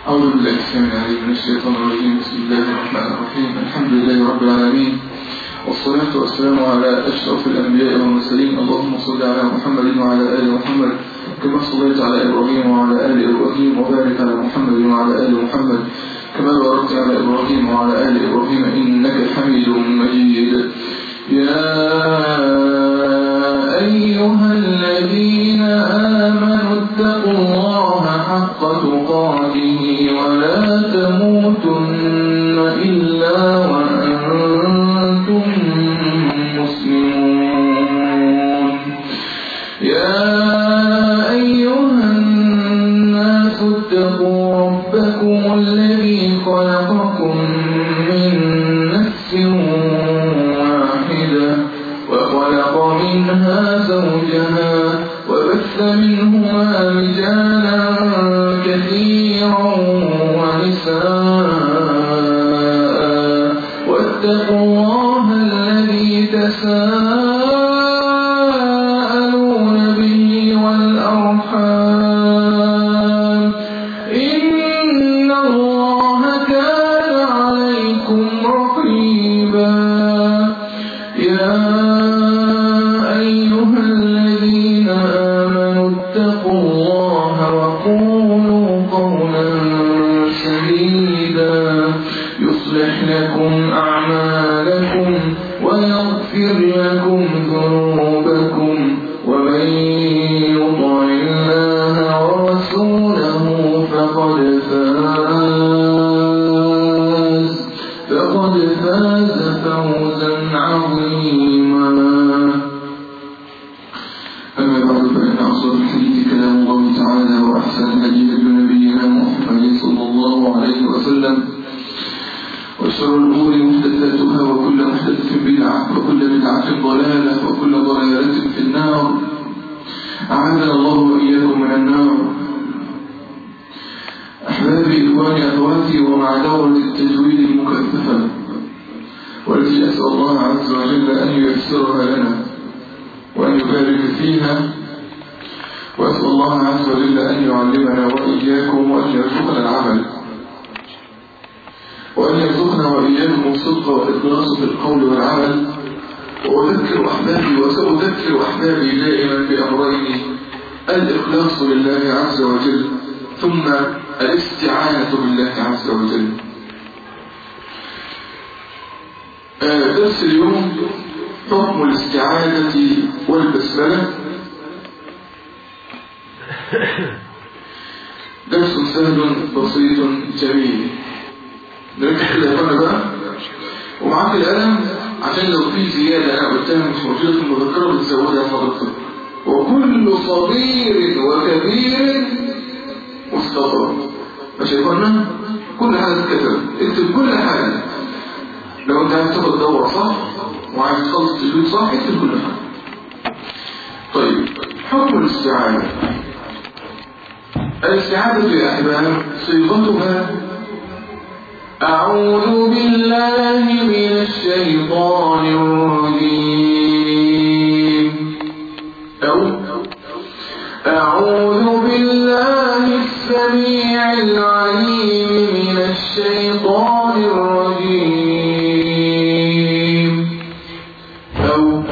أعوذ بالله السميع العليم من الشيطان الرجيم بسم الله الرحمن الرحيم الحمد لله رب العالمين والصلاة والسلام على أشرف الأنبياء والمرسلين اللهم صل على محمد وعلى آل محمد كما صليت على إبراهيم وعلى آل إبراهيم وبارك على محمد وعلى آل محمد كما باركت على إبراهيم وعلى آل إبراهيم إنك حميد مجيد يا أيها الذين آمنوا اتقوا الله حق تقاته ولا تموتن إلا وأنتم مسلمون يا أيها الناس اتقوا ربكم الذي خلقكم من نفس واحدة وخلق منها زوجها وبث منهما رجالا كثيرا ونساء واتقوا الله الذي تساءلون به والأرحام إن الله كان عليكم رقيبا يا أيها الذين آمنوا اتقوا الله وقولوا قولا سديدا يصلح لكم أعمالكم ويغفر لكم ذنوبكم ومن يطع الله ورسوله فقد فاز فقد فاز فوزا عظيما أما بعد فإن أصدق الحديث كلام الله تعالى وأحسن الهدي هدي نبينا محمد صلى الله عليه وسلم وشر الأمور محدثاتها وكل محدثة بدعة وكل بدعة ضلالة وكل ضلالة في النار أعاذنا الله وإياكم من النار أحبابي إخواني أخواتي ومع دورة التجويد المكثفة والتي أسأل الله عز وجل أن ييسرها لنا وأن يبارك فيها وأسأل الله عز وجل أن يعلمنا وإياكم وأن يرزقنا العمل وأن يرزقنا وإياكم الصدق والإخلاص في القول والعمل وأذكر أحبابي وسأذكر أحبابي دائما بأمرين الإخلاص لله عز وجل ثم الاستعانة بالله عز وجل آه، درس اليوم حكم الاستعانة والبسملة درس سهل بسيط جميل نركز كده يا اخوانا بقى ومعاك القلم عشان لو في زيادة أنا قلتها مش موجودة في المذكرة بتزودها حضرتك وكل صغير وكبير مستطر ماشي يا اخوانا كل حاجة تتكتب اكتب كل حاجة لو انت عايز تاخد دورة صح وعايز تخلص تجويد صح اكتب كل حاجة طيب حكم الاستعانة الاستعانة يا أحباب صيغتها أعوذ بالله من الشيطان الرجيم أو أعوذ بالله السميع العليم من الشيطان الرجيم أو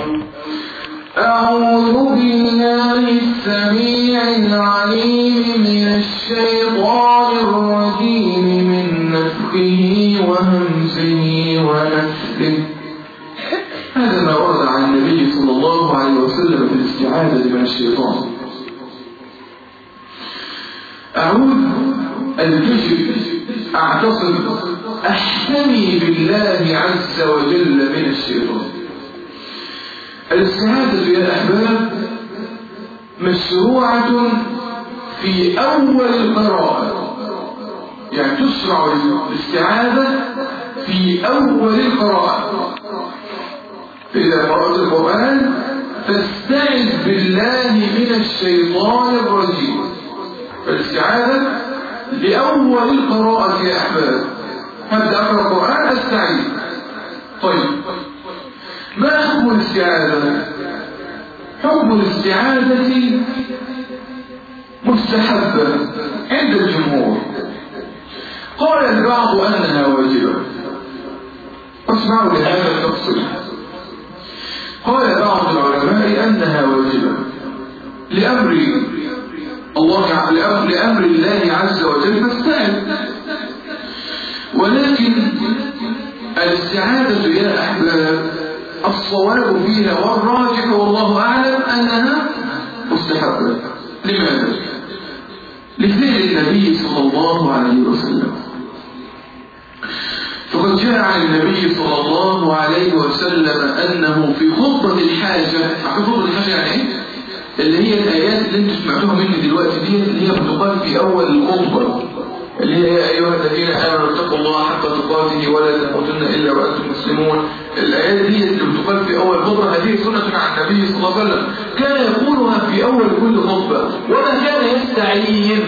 أعوذ بالله السميع العليم من الشيطان الرجيم من نفخه وهمزه ونفخه هذا ما ورد عن النبي صلى الله عليه وسلم في الاستعاذة من الشيطان أعوذ الكشف أعتصم أحتمي بالله عز وجل من الشيطان الاستعاذة يا أحباب مشروعة في أول القراءة يعني تشرع الاستعاذة في أول القراءة فإذا قرأت القرآن فاستعذ بالله من الشيطان الرجيم فالاستعاذة لأول القراءة يا أحباب هبدأ أقرأ القرآن أستعيذ طيب ما حكم الاستعاذة حكم الاستعاذة مستحبة عند الجمهور قال البعض أنها واجبة اسمعوا لهذا التفصيل قال بعض العلماء أنها واجبة لأمر الله لأمر, لأمر الله عز وجل فاستعد ولكن الاستعادة يا أحباب الصواب فيها والراجح والله أعلم أنها مستحبة لماذا؟ لفعل النبي صلى الله عليه وسلم فقد جاء عن النبي صلى الله عليه وسلم أنه في خطبة الحاجة عارفين خطبة الحاجة يعني إيه؟ اللي هي الآيات اللي انتم سمعتوها مني دلوقتي دي اللي هي بتقال في أول الخطبة اللي هي يا أيها الذين آمنوا اتقوا الله حق تقاته ولا تموتن إلا وأنتم مسلمون الآيات دي اللي بتقال في أول خطبة هذه سنة عن النبي صلى الله عليه وسلم كان يقولها في أول كل خطبة وما كان يستعين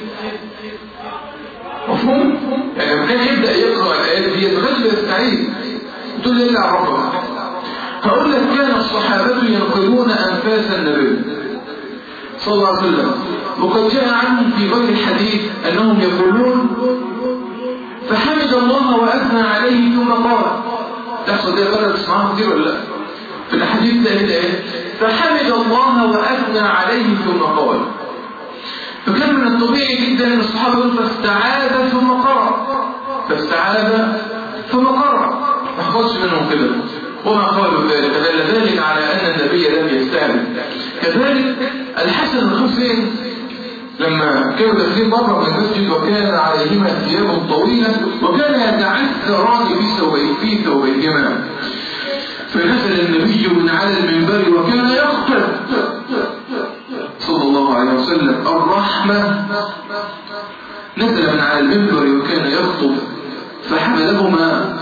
مفهوم؟ يعني لما كان يبدأ يقرأ الآيات دي ما كانش يستعين تقول لي إلا ربنا هقول لك كان الصحابة ينقلون أنفاس النبي صلى الله عليه وسلم وقد جاء عنهم في غير الحديث أنهم يقولون فحمد الله وأثنى عليه ثم قال تحصل دي غير تسمعها كتير ولا لا في الحديث ده ايه فحمد الله وأثنى عليه ثم قال فكان من الطبيعي جدا ان الصحابه يقولوا فاستعاذ ثم قرأ فاستعاذ ثم قرأ ما حفظش منهم كده وما قالوا ذلك دل ذلك على أن النبي لم يستعمل كذلك الحسن الحسين لما كانوا داخلين مرة من المسجد وكان عليهما ثياب طويلة وكان يتعثران في ثوبين في ثوبيهما فنزل النبي من على المنبر وكان يخطب صلى الله عليه وسلم الرحمة نزل من على المنبر وكان يخطب فحملهما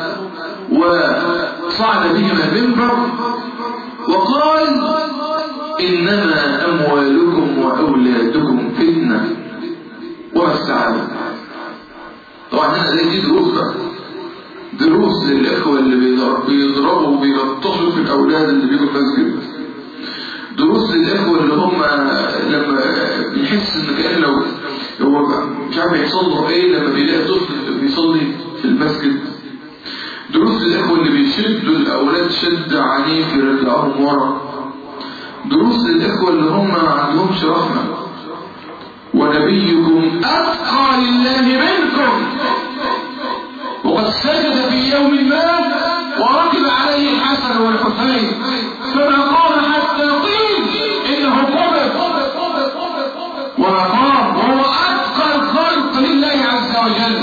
وصعد بهما المنبر وقال إنما أموالكم وأولادكم فتنة وما السعادة طبعا هنا دي دروس بقى دروس للإخوة اللي بيضربوا وبيلطشوا في الأولاد اللي بيجوا المسجد دروس للإخوة اللي هم لما بيحس إن كأن لو هو مش عارف يحصل له إيه لما بيلاقي طفل بيصلي في المسجد دروس الإخوة اللي بيشدوا الأولاد شد عنيف يرجعوهم ورا دروس للإخوة اللي هم ما عندهمش رحمة ونبيكم أتقى لله منكم وقد سجد في يوم ما وركب عليه الحسن والحسين فما قام حتى قيل إنه قبض وما قام وهو أتقى الخلق لله عز وجل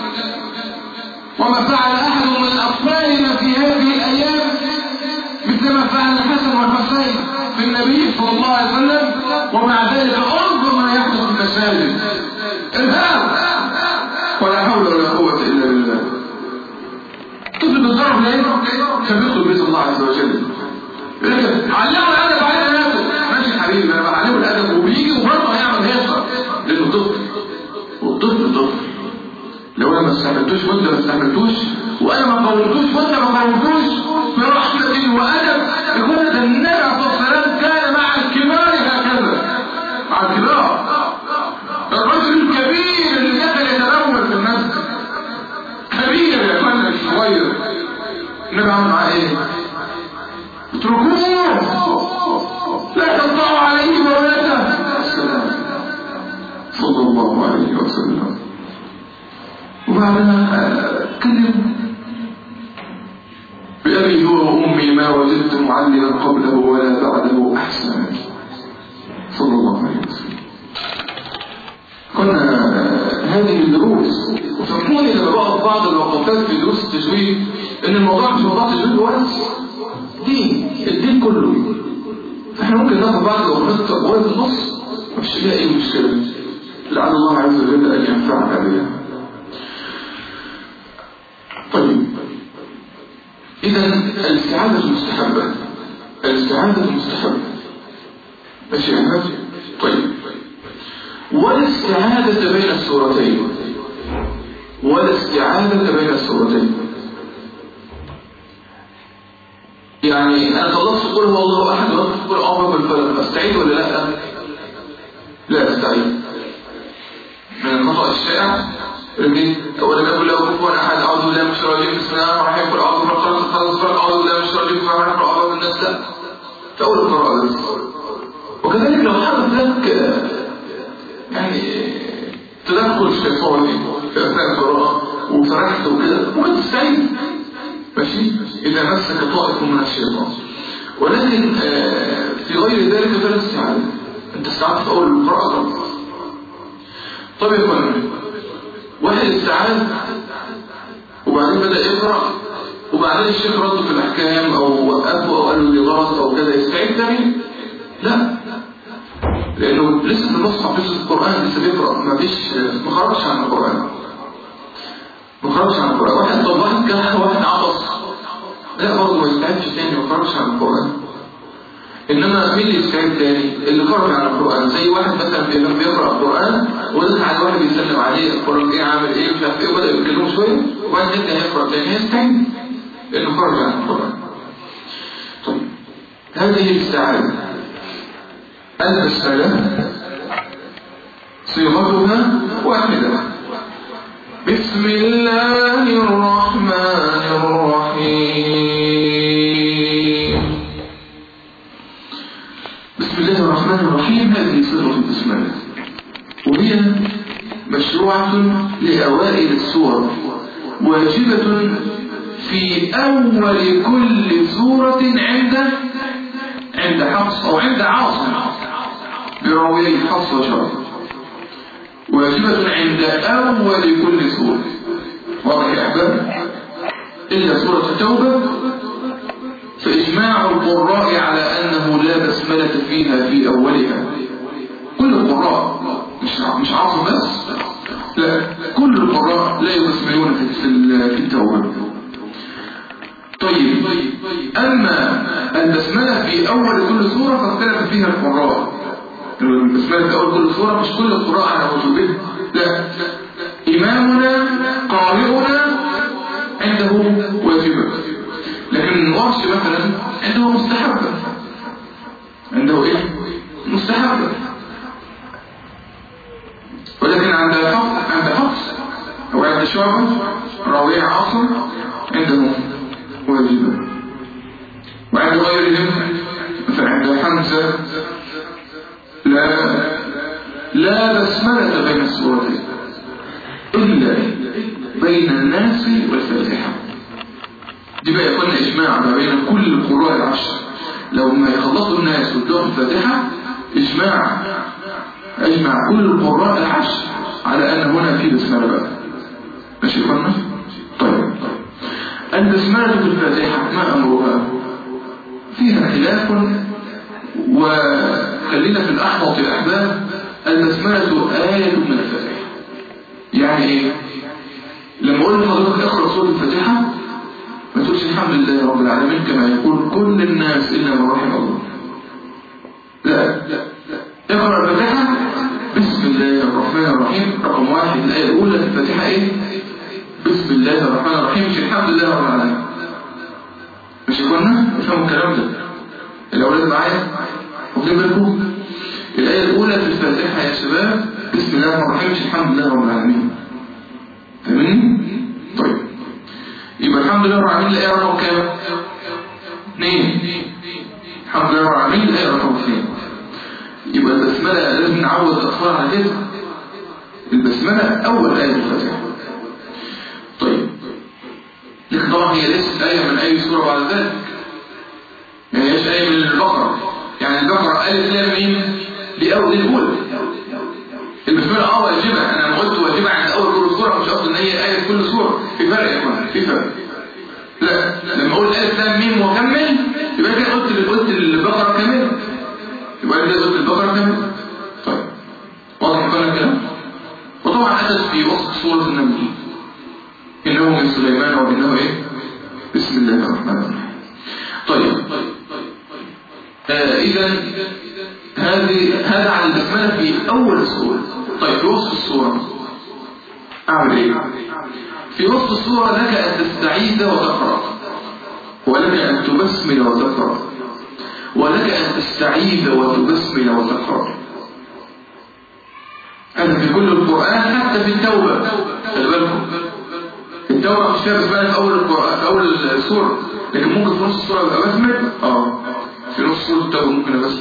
وما فعل أحد من أطفالنا في هذه الأيام مثل ما فعل الحسن والحسين في النبي صلى الله عليه وسلم ومع ذلك انظر ما يحدث في المساجد إرهاب ولا حول ولا قوة إلا بالله طفل بالضرب ليه؟ كان بيدخل بيت الله عز وجل علموا الأدب عليه الأدب ماشي حبيبي أنا بعلمه الأدب وبيجي وبرضه هيعمل هيصر لأنه طفل والطفل طفل لو انا ما استعملتوش وانت ما استعملتوش وانا ما قومتوش وانت ما قومتوش برحمة وادب يكون ده النبي عليه الصلاه والسلام كان مع الكبار هكذا مع الكبار الرجل الكبير اللي دخل يتنول في المسجد كبير يا اخوانا مش صغير النبي عمل معاه ايه؟ اتركوه لا تقطعوا عليه مولاته السلام صلى الله عليه وسلم وبعدها كلم بأبي هو وأمي ما وجدت معلما قبله ولا بعده أحسن صلى الله عليه وسلم كنا هذه الدروس وفهموني لما بقى بعض الوقفات في دروس التجويد ان الموضوع مش موضوع تجويد بس دين الدين كله فاحنا ممكن ناخد بعض الوقفات وقت النص مش فيها اي مشكله لعل الله عز وجل ان ينفعنا بها طيب إذا الاستعادة مستحبة الاستعادة مستحبة ماشي يا أحمد طيب والاستعادة بين السورتين والاستعادة بين السورتين يعني أنا خلصت قول هو الله أحد وقت قول أعوذ بالفلق أستعيد ولا لا؟ لا أستعيد من الخطأ الشائع لكن ولم يكن له كفوا احد اعوذ بالله من الشيطان الرجيم بسم الله الرحمن الرحيم قل اعوذ برب الفلق خلاص فرق اعوذ بالله من الشيطان الرجيم بسم الله الرحمن الرحيم اعوذ بالناس لا في اول القراءه بس وكذلك لو حدث لك آه، يعني تدخل شيطاني في اثناء القراءه وفرحت وكده ممكن تستعيد ماشي اذا مسك طائف من الشيطان ولكن آه، في غير ذلك فلا استعاده انت استعدت في اول القراءه خلاص طب يا اخوانا واحد استعاد وبعدين بدأ يقرأ وبعدين الشيخ رد في الأحكام أو وقفه أو قال له دي غلط أو كذا يستعيد تاني لا لأنه لسه في المصحف لسه في القرآن لسه بيقرأ ما فيش ما خرجش عن القرآن ما خرجش عن القرآن واحد طب واحد كده واحد عبص لا برضه ما يستعدش تاني ما خرجش عن القرآن انما مين اللي يستعيد تاني اللي خرج عن القرآن زي واحد مثلا كان بيقرأ القرآن ودخل على واحد يسلم عليه القرآن ايه عامل ايه مش عارف ايه وبدأ يتكلموا شوية وبعدين يبدأ يقرأ تاني يستعيد لانه خرج عن القرآن طيب هذه الاستعادة البسملة صيغتها واحدة بسم الله الرحمن الرحيم بسم الله الرحمن الرحيم هذه صيغة البسملة وهي مشروعة لأوائل السور واجبة في أول كل سورة عند عند حفص أو عند عاصم براويه حفص وشرف واجبة عند أول كل سورة واضح يا أحباب إلا سورة التوبة فإجماع القراء على أنه لا بسملة فيها في أولها كل القراء مش مش عاصم بس لا كل القراء لا يبسملون في في التوبة طيب أما البسملة في أول كل سورة فاختلف فيها القراء البسملة في أول كل سورة مش كل القراء على وجوبها لا إمامنا قارئنا عنده واجبة لكن الورش مثلا عنده مستحبة عنده ايه مستحبة ولكن عند حفص عند حفص او عند شعبة راوية عاصم عنده واجبة وعند غيرهم مثلا عند حمزة لا لا بسملة بين السورتين إلا بين الناس والفاتحة دي بقى يكون إجماع ما بين كل القراء العشر لو ما يخلصوا الناس ويدوهم الفاتحة إجماع أجمع كل القراء العشر على أن هنا في بسملة بقى ماشي يا طيب البسملة في الفاتحة ما أمرها فيها خلاف وخلينا في الأحوط الأحباب البسملة آية من الفاتحة يعني إيه لما أقول لحضرتك اقرأ سورة الفاتحة ما تقولش الحمد لله رب العالمين كما يقول كل الناس إلا من رحم الله لا اقرأ الفاتحة بسم الله الرحمن الرحيم رقم واحد الآية الأولى في الفاتحة إيه بسم الله الرحمن الرحيم مش الحمد لله رب العالمين مش قلنا افهموا الكلام ده الأولاد معايا واخدين بالكم الآية الأولى في الفاتحة يا شباب بسم الله الرحمن الرحيم مش الحمد لله رب العالمين فاهمين طيب يبقى الحمد لله رب العالمين الآية رقم كام اثنين الحمد لله رب العالمين الآية رقم اثنين يبقى البسملة لازم نعود الأطفال على كده البسملة أول آية في الفاتحة طيب لكن طبعا هي ليست آية من أي سورة بعد ذلك يعني هيش آية من البقرة يعني البقرة ألف لام مين لأول الأولى البسملة اه واجبة أنا لما قلت واجبة عند أول كل سورة مش قصدي إن هي آية في كل سورة في فرق يا اخوان في فرق لا لما أقول ألف لام ميم وكمل يبقى كده قلت قلت البقرة كاملة يبقى كده قلت البقرة كاملة طيب واضح يا الكلام وطبعا أتت في وسط سورة النمل إنه من سليمان وإنه إيه بسم الله الرحمن الرحيم طيب آه إذا هذه هذا على البسملة في أول السورة طيب في وسط السورة أعمل إيه في وسط السورة لك أن تستعيذ وتقرأ ولك أن تبسمل وتقرأ ولك أن تستعيذ وتبسمل وتقرأ هذا في كل القرآن حتى في التوبة خلي بالكم التوبة مش فيها بسملة في أول القرآن في أول السورة لكن ممكن في نص السورة يبقى بسمل اه في نص سورة التوبة ممكن أبسمل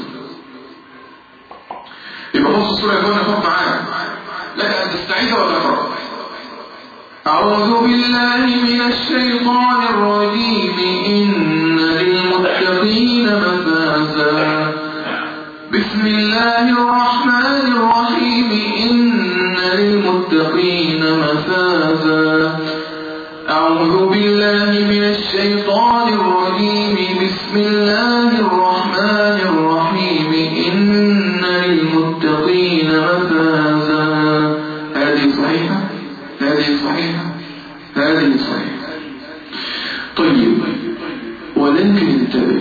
يبقى نص السورة يكون نفق معايا لك أن تستعيذ وتقرأ أعوذ بالله من الشيطان الرجيم إن للمتقين مفازا بسم الله الرحمن الرحيم إن للمتقين مفازا أعوذ بالله من الشيطان الرجيم بسم الله الرحمن الرحيم إن للمتقين مفازا هذه صحيحة هذه صحيحة هذه صحيحة طيب ولكن انتبه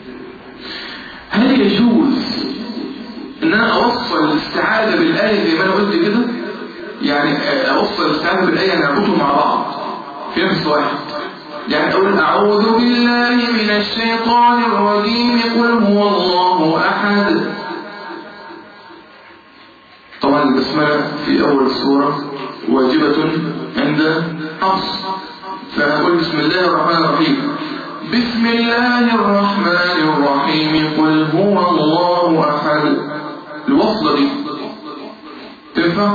هل يجوز ان انا اوصل الاستعاذة بالآية زي ما انا قلت كده يعني اوصل الاستعاذة بالآية نعبطهم مع بعض في نفس واحد يعني اقول اعوذ بالله من الشيطان الرجيم قل هو الله احد طبعا البسملة في اول السورة واجبة عند حفص فأقول بسم الله الرحمن الرحيم بسم الله الرحمن الرحيم قل هو الله أحد الوصلة دي تنفع؟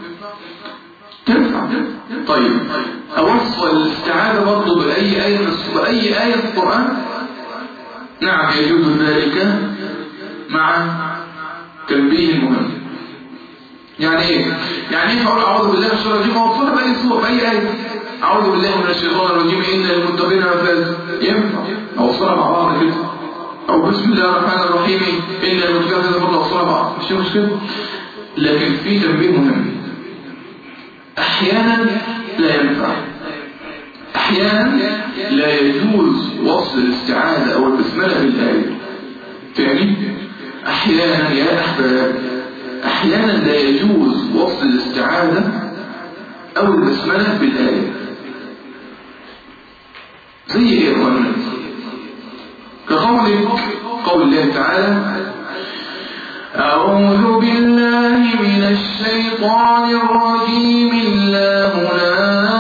تنفع طيب أوصل الاستعاذة برضه بأي آية بأي آية في القرآن نعم يجوز ذلك مع تنبيه مهم يعني ايه يعني ايه اقول اعوذ بالله من الشيطان الرجيم اوصلها باي سوره باي ايه اعوذ بالله من الشيطان الرجيم ان للمتقين مفاز ينفع اوصلها مع بعض كده او بسم الله الرحمن الرحيم ان للمتقين مفاز برضه اوصلها مع بعض مش مشكله لكن في تنبيه مهم احيانا لا ينفع احيانا لا يجوز وصل الاستعاذه او البسمله بالايه تاني احيانا يا احباب احيانا لا يجوز وصل الاستعاذة او البسملة بالآية زي ايه يا اخوانا كقولك قول الله تعالى أعوذ بالله من الشيطان الرجيم الله لا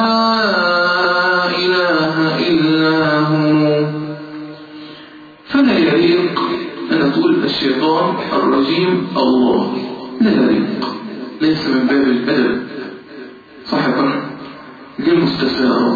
إله إلا هو فلا يليق أن تقول الشيطان الرجيم الله لا يليق ليس من باب الأدب صح يا قرن دي المستساغة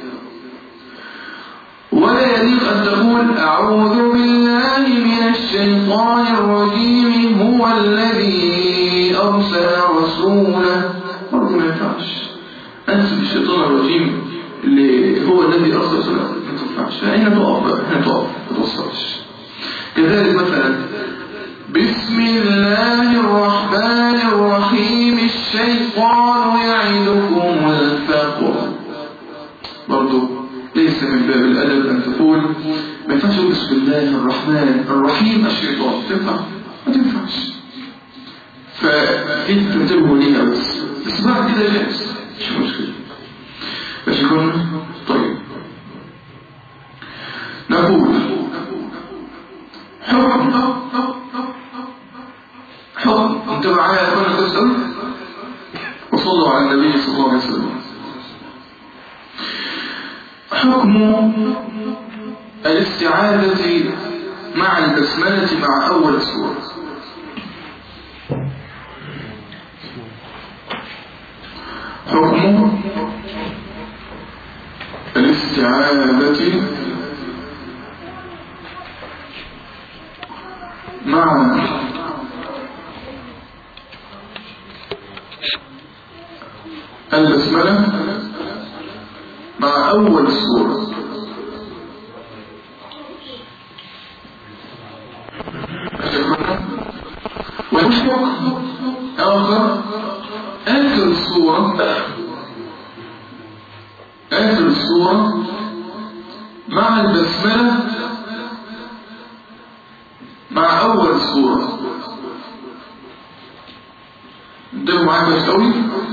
ولا يليق أن تقول أعوذ بالله من الشيطان الرجيم هو الذي أرسل رسوله برضه ما ينفعش أنسب الشيطان الرجيم اللي هو الذي أرسل رسوله ما تنفعش هنا تقف بقى هنا تقف ما توصلش كذلك مثلا بسم الله الرحمن الرحيم الشيطان يعدكم الفقر برضو ليس من باب الأدب أن تقول ما ينفعش بسم الله الرحمن الرحيم الشيطان تنفع ما تنفعش فانت تنتبهوا ليها بس بس بعد كده جائز مش مشكلة باش يكون طيب نقول حكم حكم انت معايا يا اخوانا كويس قوي وصلوا على النبي صلى الله عليه وسلم حكم الاستعاذة مع البسملة مع أول سورة حكم الاستعاذة مع البسملة مع أول السورة والحكم آخر آخر السورة آخر السورة مع البسملة مع أول السورة انتبهوا معايا كويس قوي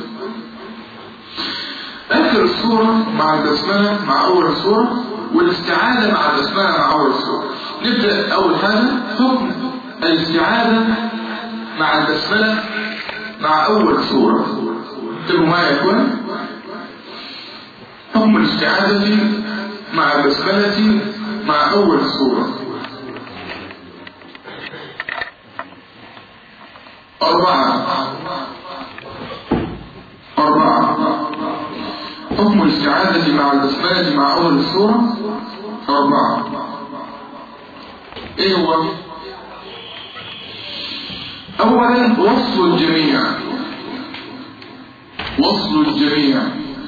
آخر السورة مع البسملة مع أول السورة والاستعاذة مع البسملة مع أول السورة نبدأ أول حاجة حكم الاستعاذة مع البسملة مع أول سورة اكتبوا معايا يا اخوان حكم الاستعاذة مع البسملة مع أول سورة أربعة أربعة حكم الاستعاذة مع البسملة مع أول السورة أربعة إيه هو؟ أولا وصل الجميع وصل الجميع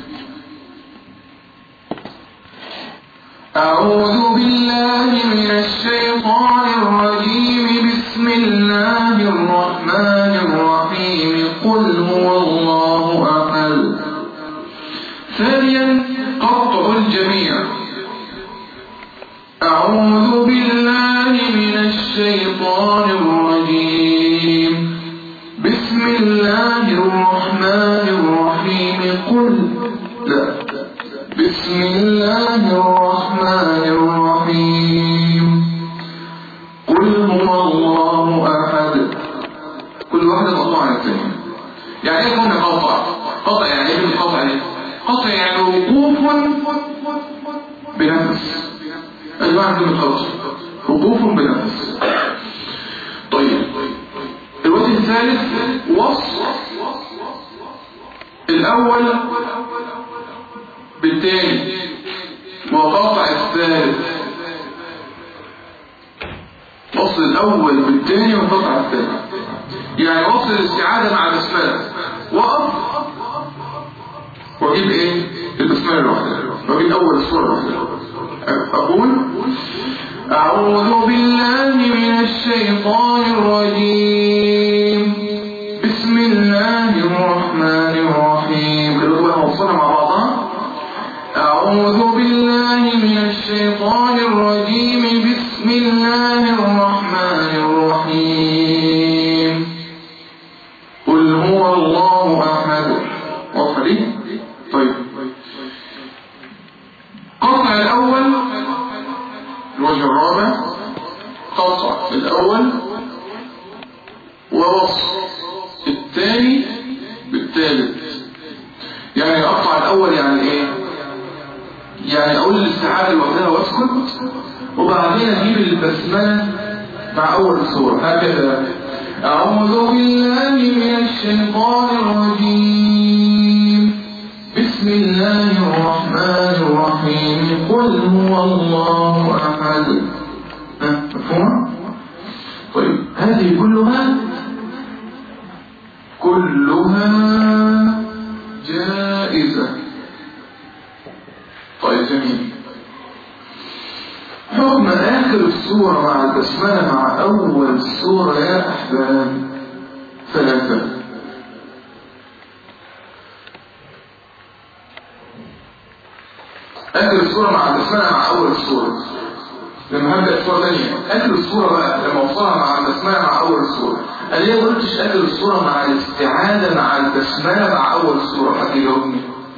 أعوذ بالله من الشيطان الرجيم بسم الله الرحمن الرحيم قل هو الله أحد ثانيا قطع الجميع أعوذ بالله من الشيطان الرجيم بسم الله الرحمن الرحيم قل لا بسم الله الرحمن الرحيم قل هو الله أحد كل واحدة مقطوعة عن الثانية يعني ايه كنا قطع قطع يعني ايه من قطع يعني قطع يعني وقوف بنفس أجمع كلمة قطع وقوف بنفس طيب الوجه الثالث وصف الأول بالتاني وقطع الثالث وصل الأول بالتاني وقطع الثالث يعني وصل الاستعادة مع البسملة وقف واجيب ايه البسملة لوحدها واجيب أول الصورة لوحدها أقول أعوذ بالله من الشيطان الرجيم بسم الله الرحمن الرحيم كده وصلنا مع بعضها أعوذ بالله من الشيطان الرجيم بسم الله الرحمن الرحيم قل هو الله أحد وصلي طيب قطع الأول الوجه الرابع قطع الأول ووصف الثاني بالثالث يعني أقطع الأول يعني إيه يعني أقول الاستعادة لوحدها واسكت وبعدين أجيب البسملة مع أول سورة هكذا أعوذ بالله من الشيطان الرجيم بسم الله الرحمن الرحيم قل هو الله أحد مفهوم؟ طيب هذه كلها كلها جائزة طيب جميل حكم آخر السورة مع البسملة مع أول السورة يا أحباب ثلاثة آخر السورة مع البسملة مع أول السورة لما هبدأ السورة ثانية آخر السورة بقى لما وصلها مع البسملة مع أول السورة أنا ليه ما قلتش آخر السورة مع الاستعادة مع البسملة مع أول السورة حد يجاوبني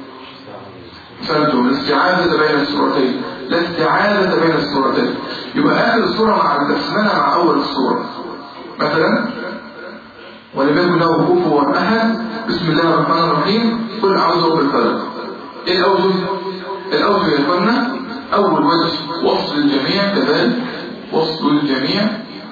فهمتم الاستعادة بين السورتين لا استعادة بين السورتين يبقى آخر السورة مع البسملة مع أول السورة مثلا ولم يكن له كفوا أحد بسم الله الرحمن الرحيم قل أعوذ برب الفلق إيه الأوجه؟ الأوجه يا إخوانا أول وجه وصل الجميع كذلك وصل الجميع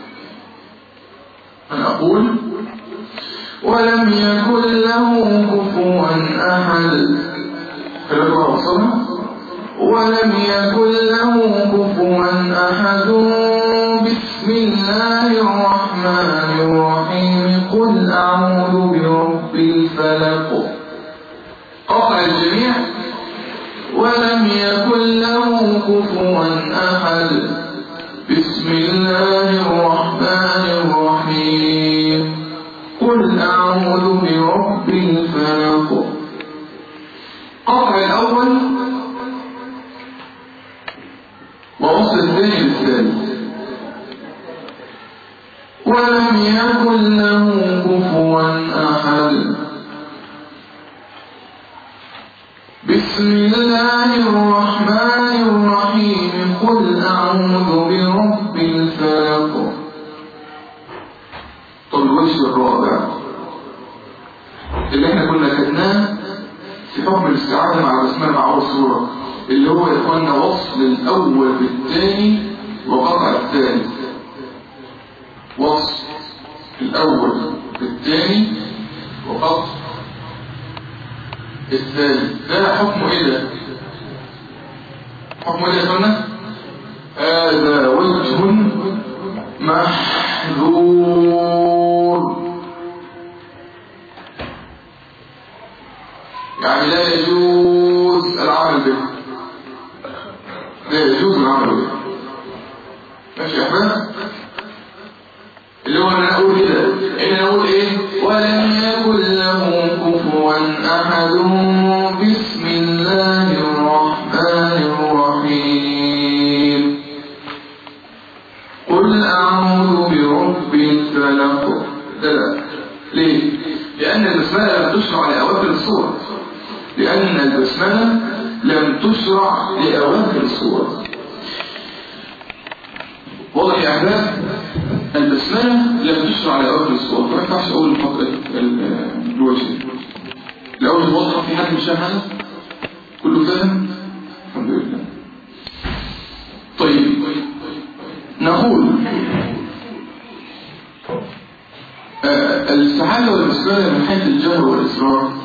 أنا أقول ولم يكن له كفوا أحد كلام وصلنا ولم يكن له كفوا أحد بسم الله الرحمن الرحيم قل أعوذ برب الفلق قطع الجميع ولم يكن له كفوا أحد بسم الله الرحمن الرحيم قل أعوذ برب الفلق قطع الأول ووصل الثاني للثالث ولم يكن له كفوا أحد بسم الله الرحمن الرحيم قل أعوذ برب الفلق طب الوجه الرابع اللي احنا كنا خدناه في حكم الاستعاذة مع البسملة مع أول سورة اللي هو يا اخوانا وصل الأول بالثاني وقطع الثاني وصل الأول بالثاني وقطع الثالث ده حكمه ايه ده؟ حكمه ايه يا اخوانا؟ هذا وجه محذور يعني لا يجوز العمل به لا يجوز العمل به ماشي يا احمد اللي هو انا اقول كده ان انا اقول ايه ولم يكن له كفوا احد بسم الله الرحمن الرحيم قل اعوذ برب الفلق ده لا ليه لان البسمله لم تشرع لاواخر الصور لان البسمله لم تشرع لاواخر الصور واضح يا احباب البسملة لم تشرع على أول الصور فما ينفعش أقول الفقرة الوجه الأول واضحة في حد مش هذا كله فاهم الحمد لله طيب نقول آه الاستعاذة والبسملة من حيث الجهر والإصرار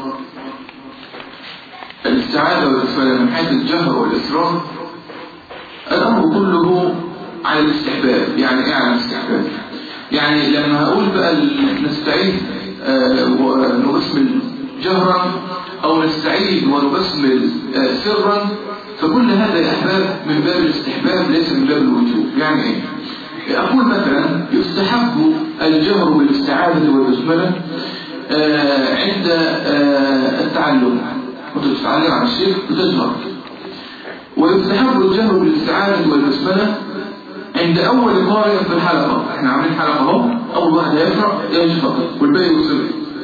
الاستعاذة والبسملة من حيث الجهر والإصرار الأمر كله على الاستحباب يعني ايه على الاستحباب يعني لما هقول بقى نستعيد آه ونبسمل جهرا او نستعيد ونبسمل آه سرا فكل هذا يا احباب من باب الاستحباب ليس من باب الوجوب يعني ايه اقول مثلا يستحب الجهر بالاستعاذة والبسملة آه عند التعلم كنت تتعلم عن الشيخ وتجهر ويستحب الجهر بالاستعاذة والبسملة عند أول قارئ في الحلقة احنا عاملين حلقة اهو أول واحد هيقرأ يجهر والباقي يسر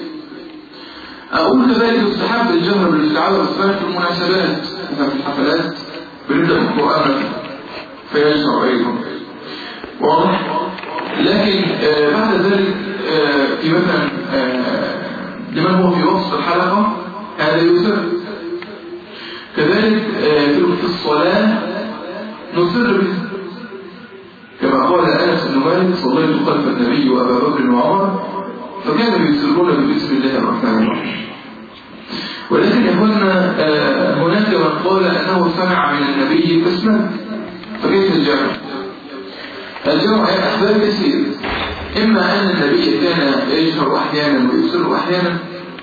أقول كذلك يستحب الجهر بالاستعاذة والبسملة في المناسبات مثلا في الحفلات بنبدأ بالقرآن فيجهر أيضا واضح لكن آه بعد ذلك آه في مثلا آه لمن هو في وسط الحلقة هذا يسر كذلك في الصلاة نسر به كما قال أنس بن مالك صليت خلف النبي وأبا بكر وعمر فكانوا يسرون بسم الله الرحمن الرحيم ولكن يقولنا هناك من قال أنه سمع من النبي اسما فكيف الجمع الجمع يا أحباب كثير إما أن النبي كان يجهر أحيانا ويسر أحيانا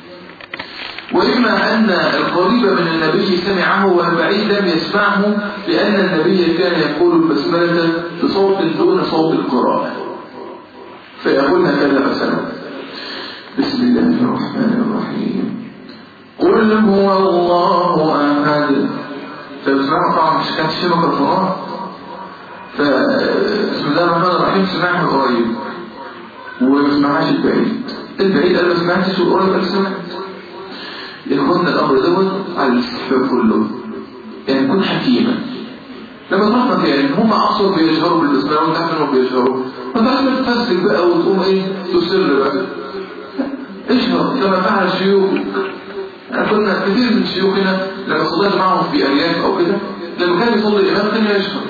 وإما أن القريب من النبي سمعه والبعيد لم يسمعه لأن النبي كان يقول البسملة بصوت دون صوت القراءة فيقول هكذا مثلا بسم الله الرحمن الرحيم قل هو الله أحد فبسمعه طبعا مش كانت شيء ميكروفونات فبسم الله الرحمن الرحيم سمعه القريب وما سمعهاش البعيد البعيد قال ما سمعتش والقريب قال سمعت ياخدنا الامر دوت على الاستحباب كله يعني كن حكيما لما تلاحظ يعني هم اصلا بيجهروا بالاسلام وانت عارف انهم بيجهروا ما تعرفش تفسك بقى وتقوم ايه تسر بقى اشهر كما فعل شيوخك انا كنا كثير من شيوخنا لما صليت معهم في ارياف او كده لما كان يصلي الامام كان يشهر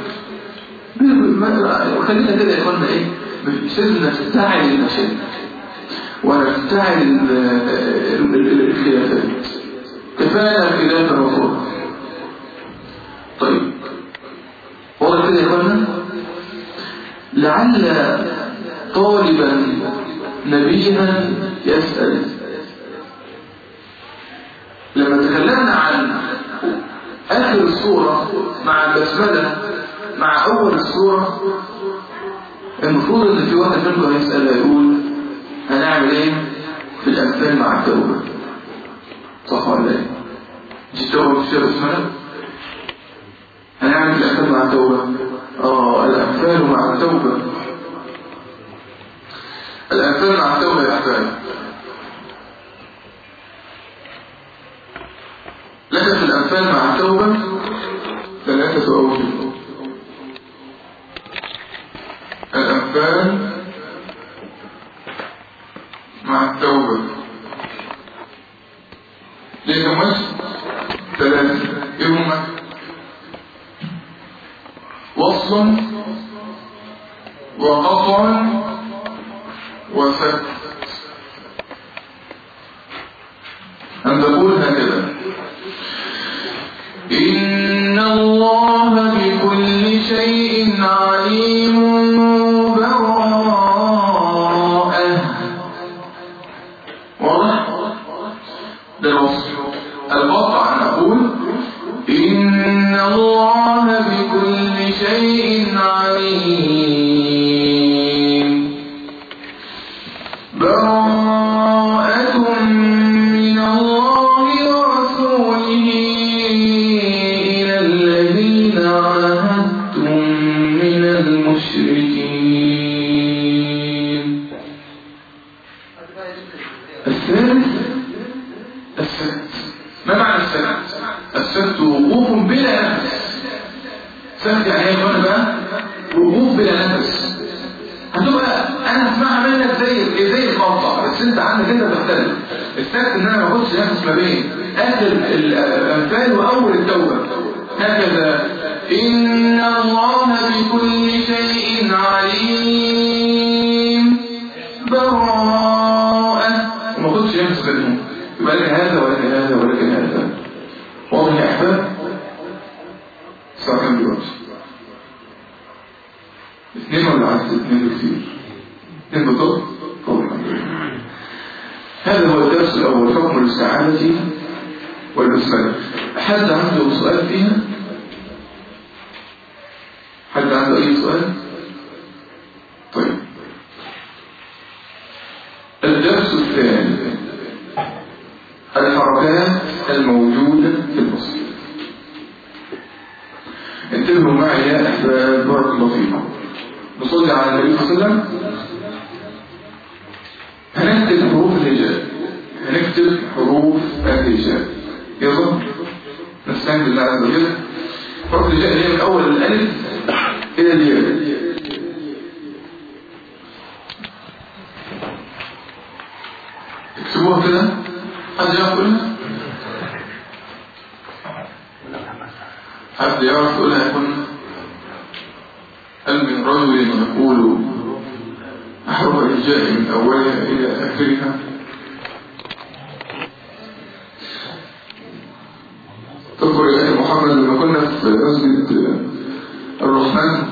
خلينا كده يا اخوانا ايه مش لازم نفتعل المشاكل ونفتعل الخلافات كفانا خلافا وفرقا طيب واضح كده يا اخوانا لعل طالبا نبيها يسأل لما تكلمنا عن آخر السورة مع البسملة مع أول السورة المفروض ان في واحد منكم هيسأل هيقول هنعمل ايه في الأمثال مع التوبة صح ولا ايه مش التوبة في بسملة هنعمل في الأمثال مع التوبة اه الأمثال مع التوبة الأمثال مع التوبة يا أحباب لك في الأمثال مع التوبة ثلاثة أوجه الأنفال مع التوبة ليه كم وجه ثلاثة ايه هما وصل وقطع وسكت أن تقول هكذا إن الله بكل شيء عليم براءة واضح؟ ده الوصف القطع نقول إن الله بكل شيء عليم براءة من الله ورسوله إلى الذين عاهدتم من المشركين الثالث السكت ما معنى السكت السكت وقوف بلا نفس سكت يعني ايه يا بقى وقوف بلا نفس هتبقى انا هسمعها منك زي زي القطع بس انت عندك انت بتختلف السكت ان انا ما اخدش نفس ما بين اخر الامثال واول التوبه هكذا ان الله بكل شيء عليم براءة وما اخدش نفس بينهم يبقى لك هذا ولك هذا ولك هذا واضح يا احباب الساعه كام دلوقتي اثنين ولا عكس اثنين بكثير اثنين بالضبط طب الحمد لله هذا هو الدرس الاول حكم الاستعانه والبسمله حد عنده سؤال فيها حد عنده اي سؤال طيب الدرس الثاني الحركات الموجودة في البصر انتبهوا معي يا أحباب بارك الله فيكم نصلي على النبي صلى الله عليه وسلم هنكتب حروف الهجاء هنكتب حروف الهجاء يلا نستعين بالله عز وجل حروف الهجاء اللي هي من أول الألف إلى الياء اكتبوها كده حد يعرف يقولها حد يعرف يقولها يكون هل من رجل يقول أحرف الهجاء من أولها إلى آخرها تذكر يا أخي محمد لما كنا في مسجد الرحمن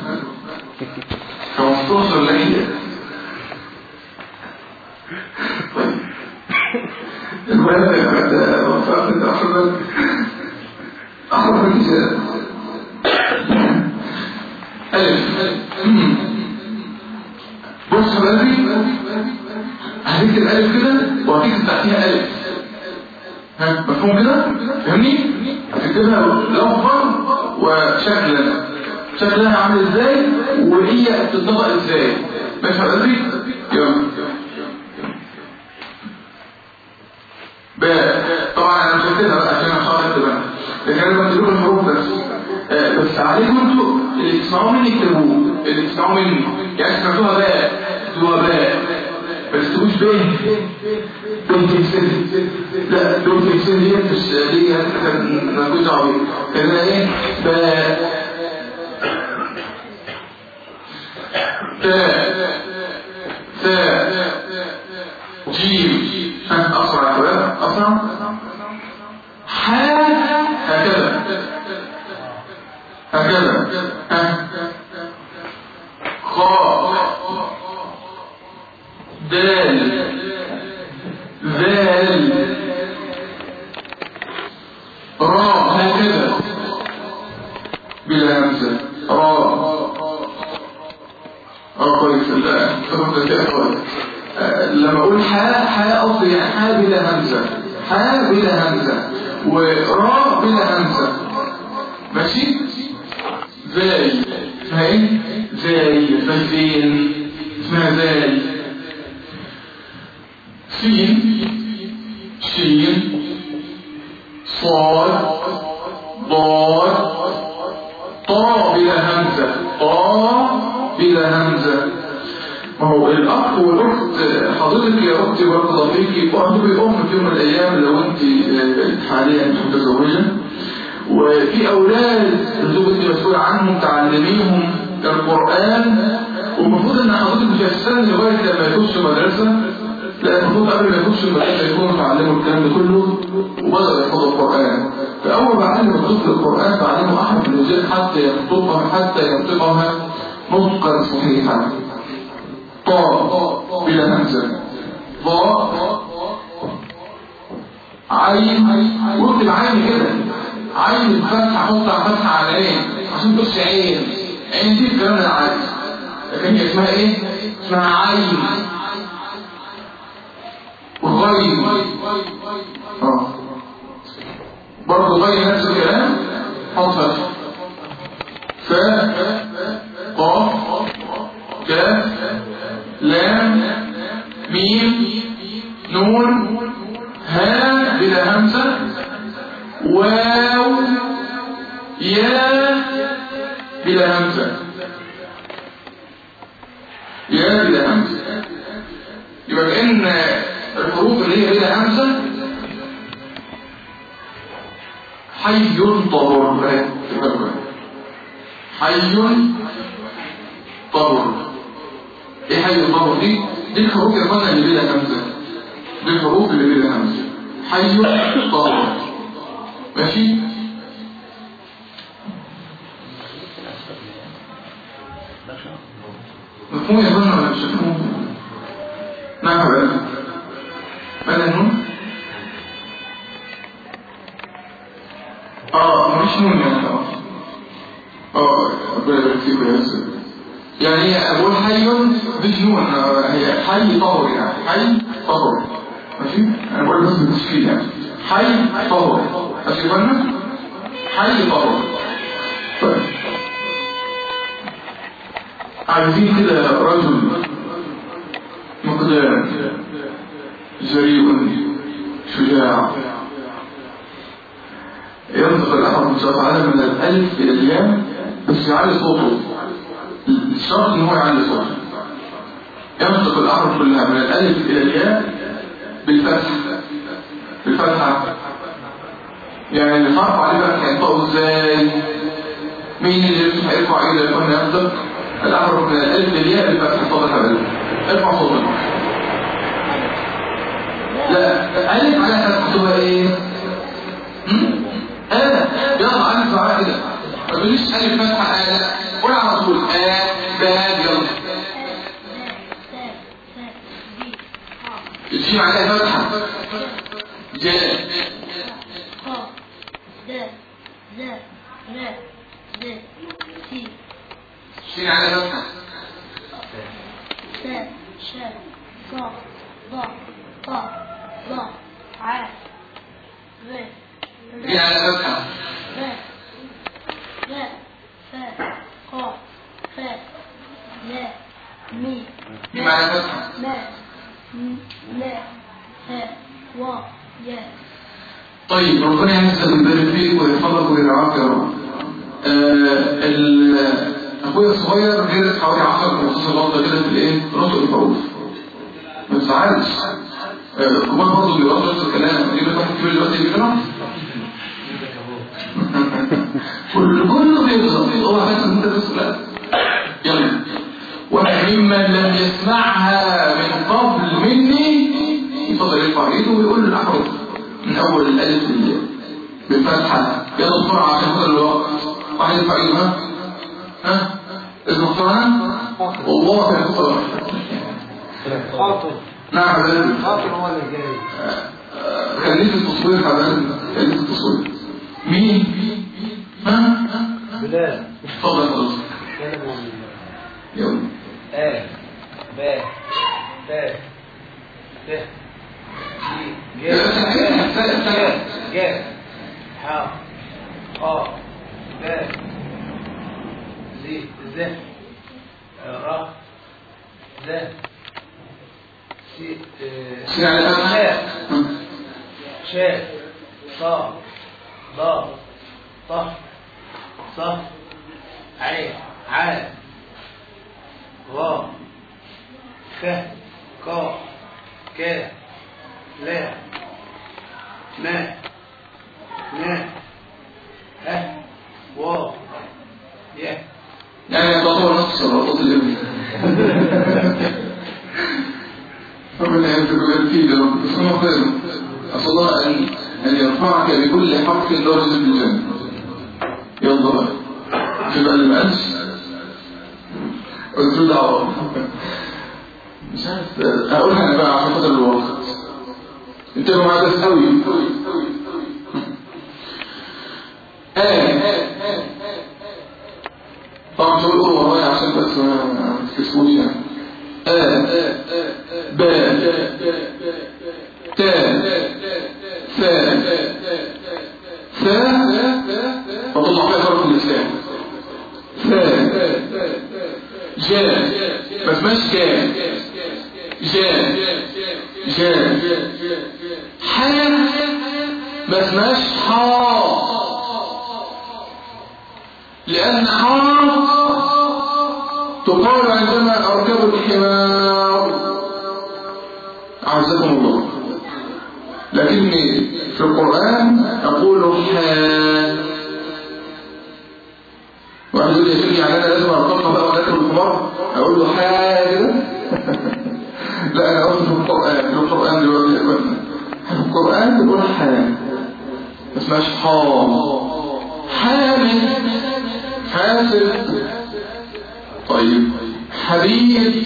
15 ليلة طيب المهم بعد وفاة أحمد أحرف الهجاء ألف بص بدري هتكتب ألف كده وهتكتب تحتيها ألف ها مفهوم كده؟ فهمني؟ هتكتبها لفظا وشكلا شكلها عامل ازاي وهي بتطبق ازاي ماشي بدري؟ يلا باء طبعا انا مش هكتبها بقى عشان انا مش هعرف اكتبها لكن انا بكتب لكم الحروف بس آه بس عليكم انتوا اللي تسمعوا مني اكتبوه اللي تسمعوا مني يعني سمعتوها باء تكتبوها باء ما تكتبوش ب دون تكسل لا دون تكسل دي مش دي كان مالكوش دعوه بيها كان ايه باء تاء ثاء جيم ها اسرع يا شباب اسرع حاء هكذا هكذا ها خاء دال ذال راء هكذا بلا همزة راء اه كويس لا لما اقول حاء حاء قصدي يعني حاء بلا همزة حاء بلا همزة وراء بلا همزة ماشي زاي اسمها ايه زاي اسمها فين اسمها زاي سين شين صاد ضاد طاء بلا همزة طاء بلا همزة ما هو الأخ والأخت حضرتك يا اختي بارك الله فيكي وهتبقي ام في يوم من الايام لو انت حاليا مش متزوجه وفي اولاد زوجتي مسؤول عنهم تعلميهم القران والمفروض ان حضرتك مش هتستنى لغايه لما يخشوا مدرسه لا المفروض قبل ما يخشوا المدرسه يكونوا تعلموا الكلام ده كله وبداوا يحفظوا القران فاول ما علم الطفل القران بعلمه احد الوزير حتى ينطقها حتى ينطقها نطقا صحيحا طاء بلا همزه ضاء عين واكتب عين كده عين الفتحه حطها فتحه على عين عشان تبص عين عين دي الكلام اللي عايز لكن هي اسمها ايه اسمها عين وغين اه برضه غين نفس الكلام حط فتحه ف قاف كاف لام ميم نون ها بلا همزة واو يا بلا همزة يا بلا همزة يبقى كأن الحروف اللي هي بلا همزة حي طهر حي طهر ايه حي طهر دي دي الحروف يا اخوانا اللي بلا همزة دي الحروف اللي بلا همزة حي طهر ماشي مفهوم يا اخوانا ولا مش مفهوم نعم بقى ماذا النون اه مش نون يعني اه اه ربنا يبارك فيكم يا ياسر يعني اقول حي بجنون هي حي طهر يعني حي طهر ماشي انا بقول بس بالتشكيل يعني حي طهر ماشي بالنا حي طهر طيب عايزين كده رجل مقدار جريء شجاع ينطق الأحد من شاء تعالى من الألف إلى الياء بس يعلي صوته الشرط إن هو يعلي صوته ينطق الأحرف كلها من الألف إلى الياء بالفتح بالفتحة يعني اللي حرف عليه بقى هينطقوا ازاي مين اللي يفتح يرفع ايده يكون ينطق الأحرف من الألف إلى الياء بالفتح اتفضل حبيبي ارفع صوتك لا ألف على فتحتها ايه؟ آه يلا ألف معايا كده ما تقوليش ألف فتحة آه لا قول على طول آه باب يلا الجيم عليها فتحة جاء سين عليها فتحة شاء صا ضا طا ضا ع ذ دي على فتحة ذ ذ ف ق ف ل مي دي على فتحة م م ل ه و ي طيب ربنا يحسن ويبارك فيك ويحفظك ويرعاك يا رب آه ال- اخويا الصغير جلس حوالي 10 15 غلطه كده في الايه؟ في نطق الحروف ما تزعلش آه، الكبار برضه بيقولوا نفس الكلام يجيب لك واحد كبير دلوقتي بيقرا كل كله بيقرا هو حاسس ان انت بس لا يلا وممن لم يسمعها من قبل مني يفضل يرفع ايده ويقول الاحرف من اول الالف للياء بالفتحه يلا بسرعه عشان خاطر الوقت واحد يرفع ايده ها ها اسمه بسرعه والله يا خطر خاطر نعم يا حبيبي خاطر هو اللي جاي خليك التصوير حبيبي خليك التصوير مين ها بلال اتفضل يا حضرتك كلمة من يلا آ ب ت ت ج يا سلام، سلام، سلام. ج ح خ ب ز ز ر ز س سين على فتحه ش ص ض ط ص ع ع غ ف كا كا لا ما نا ها و يا يعني تعتبر نفس الصلوات اليومية ربنا يغفر فيه يا رب اسمه خير أسأل الله أن أن يرفعك بكل حرف درجة في الجنة يلا بقى في بقى المقاس قلت له دعوة مش عارف أقولها أنا بقى عشان خاطر الوقت انتبهوا معايا بس قوي آه طبعا مش هقول قولوا ورايا عشان بس ما تكسبوش يعني آه با تا ثا ثا وطلع فيها حرف الإسلام ثا جا ما اسمهاش كا جا جا حا ما اسمهاش حا لأن حا تقال عندما أركب الحمار عزكم الله لكني في القرآن أقول حا واحد يقول لي يا شيخ يعني أنا لازم أركبها بقى وأنا أركب الحمار أقول له حاجة لا أنا أقول في القرآن في القرآن دلوقتي يا إخوانا في القرآن بيقول حا ما اسمهاش حا حامل حاسب طيب حبيب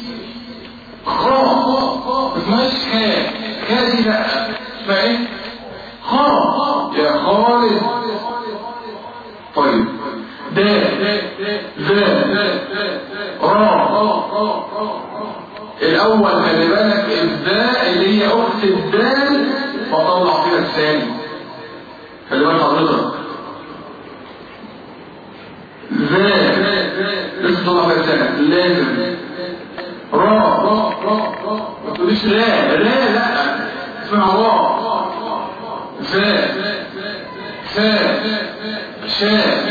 خاء اسمهاش كا كا دي لا اسمها ايه خاء يا خالد طيب دا ذا را الاول خلي بالك الذا اللي هي اخت الدال فطلع فيها الثاني خلي بالك حضرتك ذا لازم تطلع فيها الثاني لازم را ما تقوليش لا لا لا اسمها را ذا ثا شا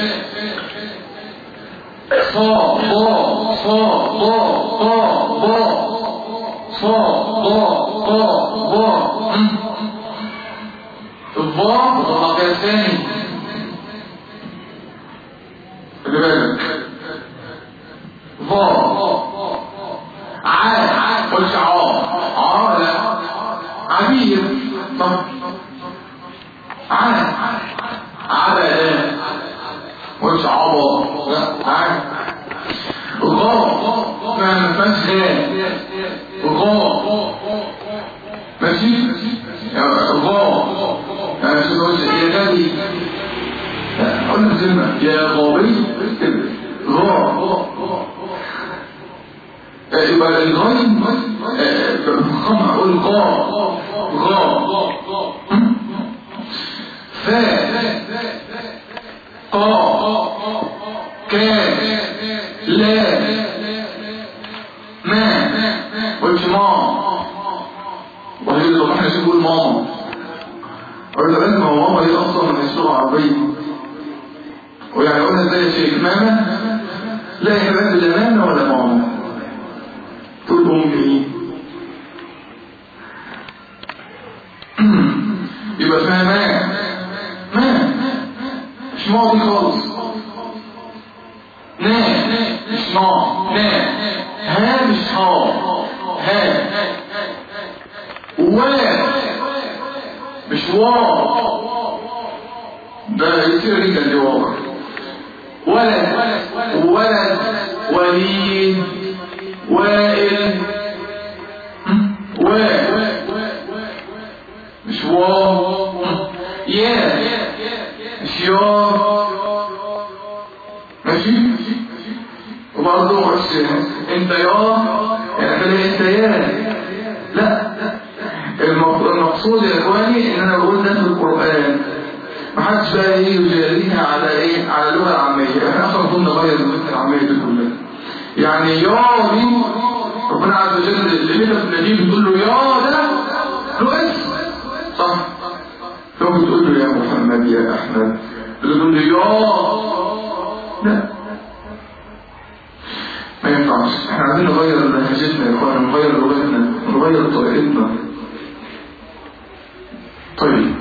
صا ضا صا ضا طا ضا صا ضا طا ضا الضاء تطلع فيها ثاني خلي بالك ضاء ع قلت عا عا لا عبير طب ع عبا قلت عبا لا ع غاء ما فيهاش غاء غاء ماشي غاء انا مش هقول يا غبي قلنا كلمة يا غبي غاء يبقى الغين بالخمع اقول غاء غاء فا قا كا لا ما قلت ما وهي اللي طبعا احنا نقول ماما قلت له ما ماما دي اصلا من السوره العربيه ويعني قلنا ازاي يا شيخ ماما لا يا حبيبي لا ماما ولا ماما تقول امي يبقى اسمها ما ما مش ماضي خالص نا مش ما نا ها مش ها ها و مش وا ده يصير لك الجواب ولد ولد وليد وائل و مش وا يا مش يا ماشي وبرضه مش انت يا يعني خلي انت يا لا المقصود يا اخواني ان انا بقول ده في القران ما حدش بقى ايه يجاريها على ايه على اللغه العاميه احنا اصلا كنا نغير اللغه العاميه دي كلها يعني يا دي ربنا عز وجل اللي انت بتناديه بتقول له يا ده له اسم صح لو بتقول له يا محمد يا احمد بتقول له يا لا ما ينفعش احنا عايزين نغير لهجتنا يا اخوانا نغير لغتنا نغير طريقتنا طيب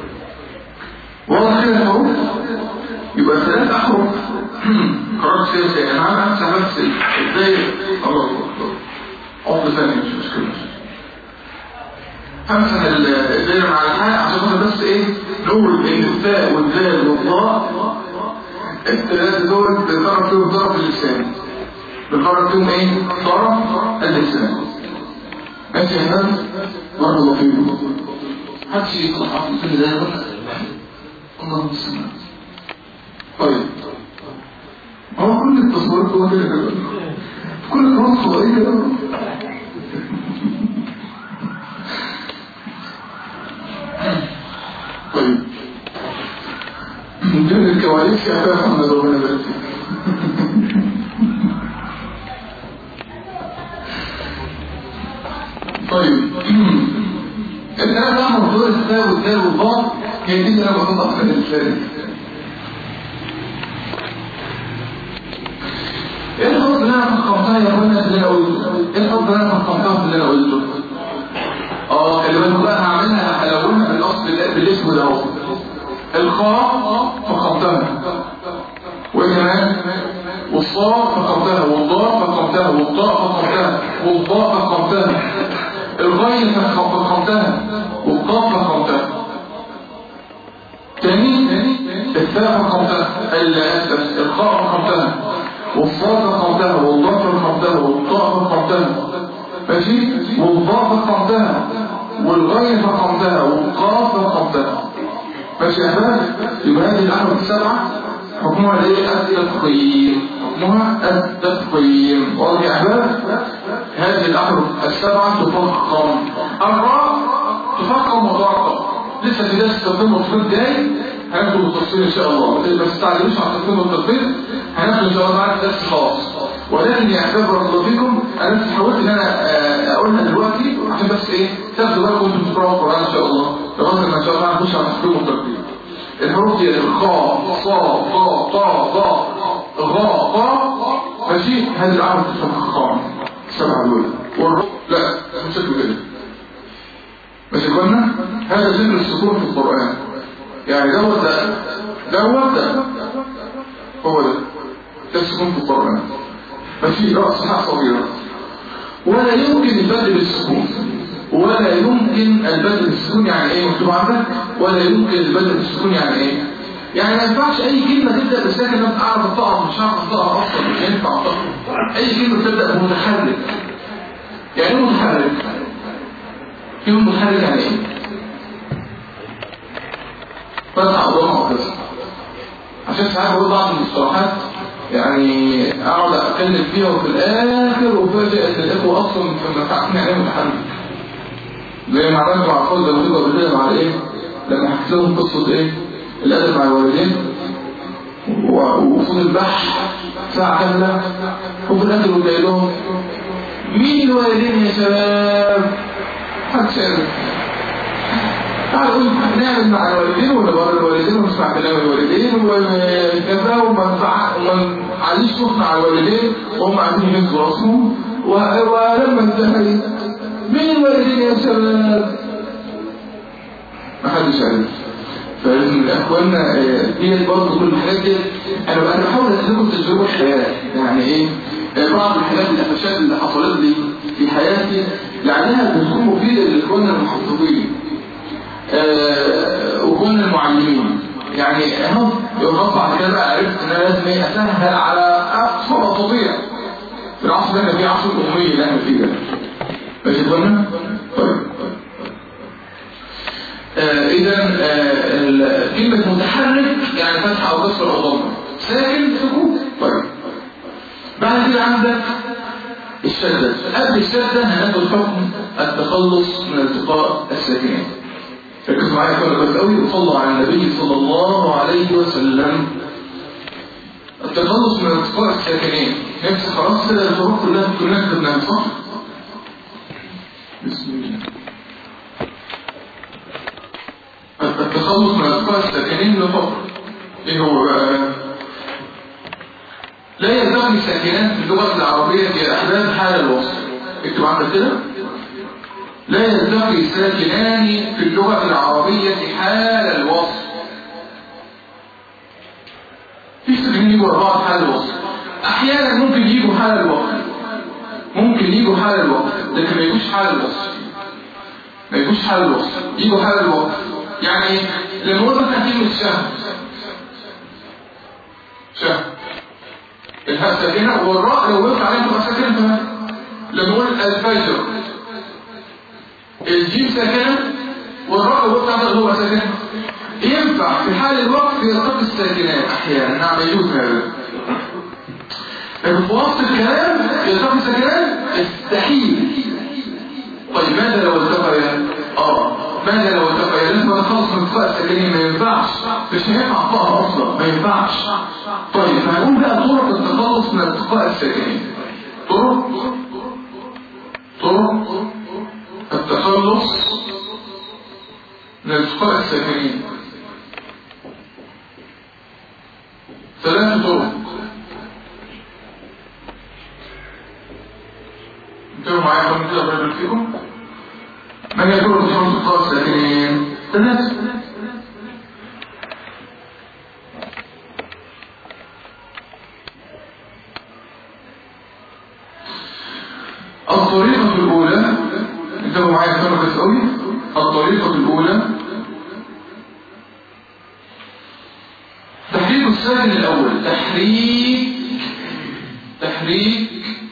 واضح كده اهو يبقى ثلاث احرف قررت فيها ازاي انا عم امسح بس ازاي الله اكبر عقد ثاني مش مشكله امسح الدايره مع الحاء عشان خاطر بس ايه نقول ان الثاء والذال والضاء الثلاثه دول بنقرب فيهم طرف اللسان بنقرب فيهم ايه طرف اللسان ماشي يا هند بارك الله فيكم محدش يطلع عقد كل ده ولا اللهم صل طيب هو كل التصوير هو كده كده كل الرمز هو ايه كده طيب من ضمن الكواليس يا اخويا محمد ربنا يبارك فيك طيب الثلاثة أحمر دول الثاء والدال والضاد هي دي اللي أنا بحطها في الإنسان ايه الحب اللي انا فخمتها يا اخوانا في اللي انا قلته ايه الحب اللي انا فخمتها في اللي انا قلته اه خلي بالكم بقى هعملها هلونها بالاصل بالاسم ده اهو الخاء فخمتها وايه كمان والصاد فخمتها والضاء فخمتها والطاء فخمتها والضاء فخمتها الغين فخمتها والقاف فخمتها تاني الثاء فخمتها الخاء فخمتها والصاد فخمتها والضاء فخمتها والطاء فخمتها ماشي والضاء فخمتها والغين فخمتها والقاف فخمتها ماشي يا احباب يبقى هذه الاحرف السبعه حكمها ايه التفخيم حكمها التفخيم واضح يا احباب هذه الاحرف السبعه تفخم الراء تفخم وترقم لسه في درس التفخيم والتفخيم جاي هناخده بالتفصيل ان شاء الله بس تعلموش على التفخيم والتفخيم هناخده ان شاء الله معاك درس خاص ولكن يا احباب بارك الله فيكم انا بس حاولت ان انا اقولها دلوقتي عشان بس ايه تاخدوا بالكم وانتم بتقراوا القران ان شاء الله لغايه ما ان شاء الله هنخش على التفخيم والتفخيم الحروف دي الخاء صاد ضاء طاء ضاء غاء طاء ماشي هذه العرب تفخم السبعه دول والرب لا مش كده ماشي قلنا هذا ذكر السكون في القران يعني دوت ده دوت ده هو ده ده السكون في القران ماشي راس حق صغيره ولا يمكن البدل بالسكون ولا يمكن البدل بالسكون يعني ايه مكتوب عندك ولا يمكن البدل بالسكون يعني ايه يعني ما ينفعش اي كلمه تبدا بالساكن انا اعرف انطقها مش هعرف انطقها اصلا مش هينفع انطقها اي كلمه تبدا بمتحرك يعني ايه متحرك كلمه متحرك يعني ايه فتح ضمه كده عشان ساعات بقول بعض المصطلحات يعني اقعد اتكلم فيها وفي الاخر وفاجئ ان الاخوه اصلا ما تعرفين يعني ايه متحرك زي ما عملت مع اطفال زي ما تبقى قبل كده مع ايه لما حكيت لهم قصه ايه الادب مع الوالدين وفضل البحث ساعه كامله وفي الاخر قلت لهم مين الوالدين يا شباب محدش يعرف تعال قول نعمل مع الوالدين ولا بره الوالدين ونسمع كلام الوالدين وكذا وما نعليش صوتنا على الوالدين وهم عايزين يهزوا راسهم ولما انتهي مين الوالدين يا شباب ما حدش عارف فلازم اخواننا ديت برضه كل الحاجات ديت انا بقى بحاول اديلكم تجربه حياه يعني ايه بعض الحاجات القفشات اللي حصلت لي في حياتي لعلها بتكون مفيده لاخواننا المحفظين آه وكل المعلمين يعني اهو يوم بعد كده بقى عرفت ان انا لازم ايه اسهل على اقصى ما استطيع في العصر اللي في عصر الاميه اللي احنا فيه ده ماشي اخوانا؟ طيب آه اذا آه كلمة متحرك يعني فتح او كسر او ضمه ساكن سكون طيب بعد كده عندك الشدة قبل الشدة هناخد حكم التخلص من التقاء الساكنين ركزوا معايا كده كويس قوي وصلوا على النبي صلى الله عليه وسلم التخلص من التقاء الساكنين نفس خلاص كده الحروف كلها كلنا كتبناها صح؟ بسم الله التخلص من الأطفال الساكنين لفقر ايه هو بقى لا يلتقي ساكنان في اللغة العربية يا أحباب حال الوصل اكتب عندك كده لا يلتقي ساكنان في اللغة العربية حال الوصل في ساكنين يجوا أربعة حال الوصل أحيانا ممكن يجوا حال الوقت ممكن يجوا حال الوقت لكن ما يجوش حال الوصل ما يجوش حال الوصل يجوا حال الوقت يعني لما نقول مثلا كلمة شهر شهر الهاء ساكنة والراء لو وقف عليها تبقى ساكنة كمان لما نقول الفجر الجيم ساكنة والراء لو وقف عليها تبقى ساكنة ينفع في حال الوقت يلتقي الساكنات احيانا نعم يجوز هذا لكن في وسط الكلام يلتقي الساكنات استحيل طيب ماذا لو التقيا اه ماذا لو التقيا لازم نخلص من التقاء الساكنين ما ينفعش مش هينفع طاقه اصلا ما ينفعش طيب هنقول بقى طرق التخلص من التقاء الساكنين طرق طرق التخلص من التقاء الساكنين ثلاث طرق انتوا معايا كم كده بقول فيكم ما هي طرق التخلص من التقاء الساكنين ثلاث الطريقة الأولى انتبهوا معايا كانوا بس قوي الطريقة الأولى تحريك الساكن الأول تحريك تحريك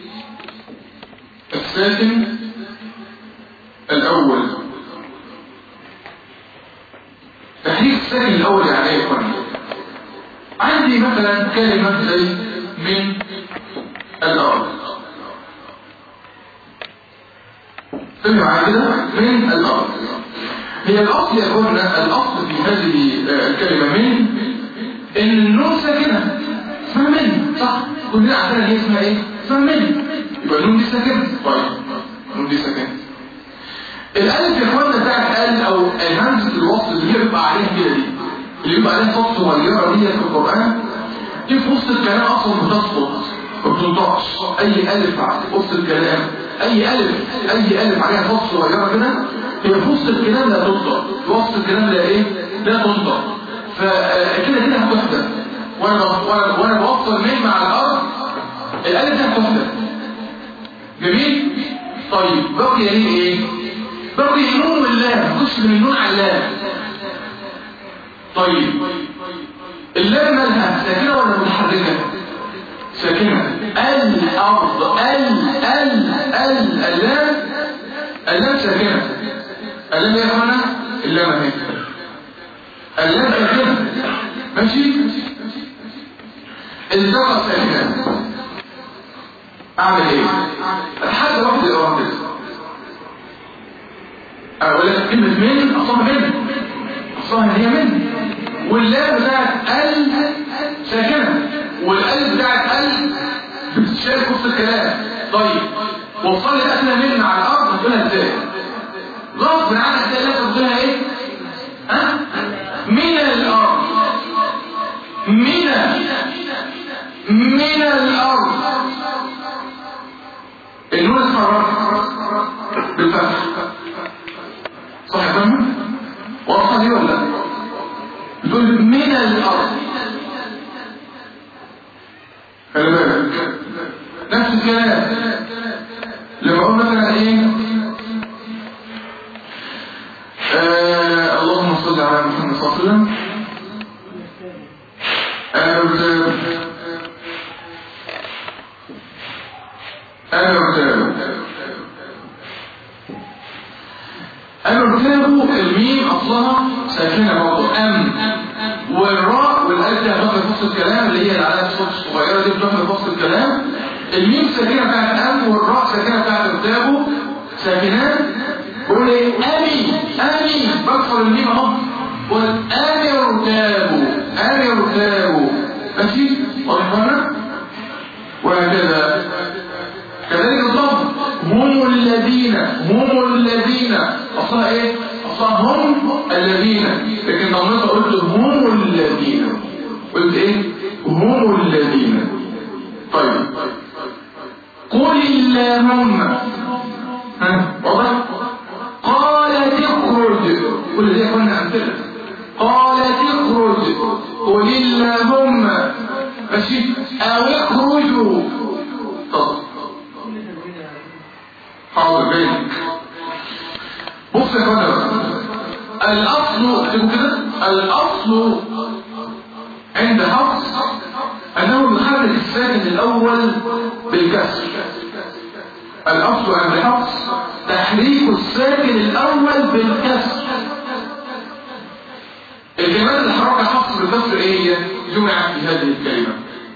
الساكن الأول تحريك الساكن الأول يعني ايه يا اخواني عندي مثلا كلمة زي من الأرض سمع كده من الأرض هي الأصل يا اخوانا الأصل في هذه الكلمة من إن النون ساكنة اسمها من صح كلنا عارفين هي اسمها ايه اسمها من يبقى النون دي ساكنة طيب النون دي ساكنة الألف يا اخوانا بتاعت ال أو همزة الوصل اللي هي بيبقى عليها كده دي اللي بيبقى عليها صوت صغيرة دي في القرآن دي في وسط الكلام أصلا بتسقط ما بتنطقش أي ألف في وسط الكلام اي الف اي الف عليها خط صغيره كده هي في وسط الكلام لا تنطق في وسط الكلام لا ايه لا تنطق فكده كده هتحدث وانا وانا وانا بوصل من مع الارض الالف دي هتحدث جميل طيب بقي ليه ايه بقي نون واللام خش من النون على اللام طيب اللام مالها ساكنه ولا متحركه ساكنة الأرض ال ال ال اللام اللام ساكنة اللام يا اخوانا اللام اهي اللام ساكنة ماشي التقى ساكنة اعمل ايه اتحدى واحد الاوامر اقول لك كلمة من اصلا من اصلا هي من واللام بتاعت ال ساكنة والالف بتاعت ال بتتشال في وسط الكلام طيب وصل لي احنا من على الارض هتقولها ازاي غصب عنك هتلاقي نفسك بتقولها ايه ها من الارض من من الارض النون اتحرك بالفتح صح يا فندم واضحه دي ولا بتقول من الارض خلي بالك نفس الكلام لما اقول مثلا ايه آه اللهم صل على محمد صلى الله عليه وسلم انا ارتاب انا ارتاب انا ارتاب الميم اصلها ساكنه برضه ام والراء والالف دي هتدخل في وسط الكلام اللي هي العلامه الصوت الصغيره دي بتدخل في وسط الكلام الميم ساكنه بتاعت ام والراء ساكنه بتاعت ارتابه ساكنات بقول ايه امي امي بكسر الميم اهو قول امي ارتابه امي ارتابه ماشي واضح هنا وهكذا كذلك الضم هم الذين هم الذين اصلها ايه اصلها هم الذين لكن ضمتها قلت هم الذين قلت ايه هم الذين طيب قل اللهم ها واضح قالت اخرج كل دي كنا امثله قالت اخرج قل اللهم ماشي او اخرجوا طب حاضر جاي بص يا فندم الاصل اكتبوا كده الاصل عند حفص انه يحرك الساكن الاول بالكسر الاصل عند حفص تحريك الساكن الاول بالكسر الكلمات اللي حركها حفص بالكسر ايه هي جمعت في هذه الكلمه